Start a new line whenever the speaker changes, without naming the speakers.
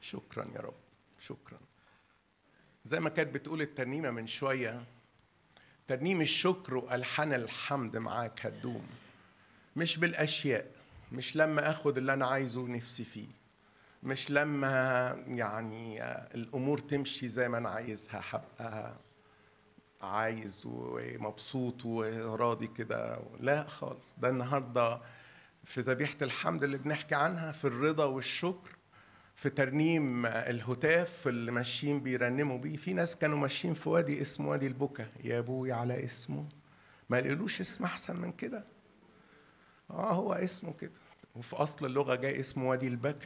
شكرا يا رب شكرا زي ما كانت بتقول الترنيمة من شوية ترنيم الشكر والحان الحمد معاك هتدوم مش بالاشياء مش لما اخد اللي انا عايزه نفسي فيه مش لما يعني الامور تمشي زي ما انا عايزها هبقى عايز ومبسوط وراضي كده لا خالص ده النهارده في ذبيحه الحمد اللي بنحكي عنها في الرضا والشكر في ترنيم الهتاف اللي ماشيين بيرنموا بيه في ناس كانوا ماشيين في وادي اسمه وادي البكا يا ابوي على اسمه ما قالوش اسم احسن من كده اه هو اسمه كده وفي اصل اللغه جاي اسمه وادي البكا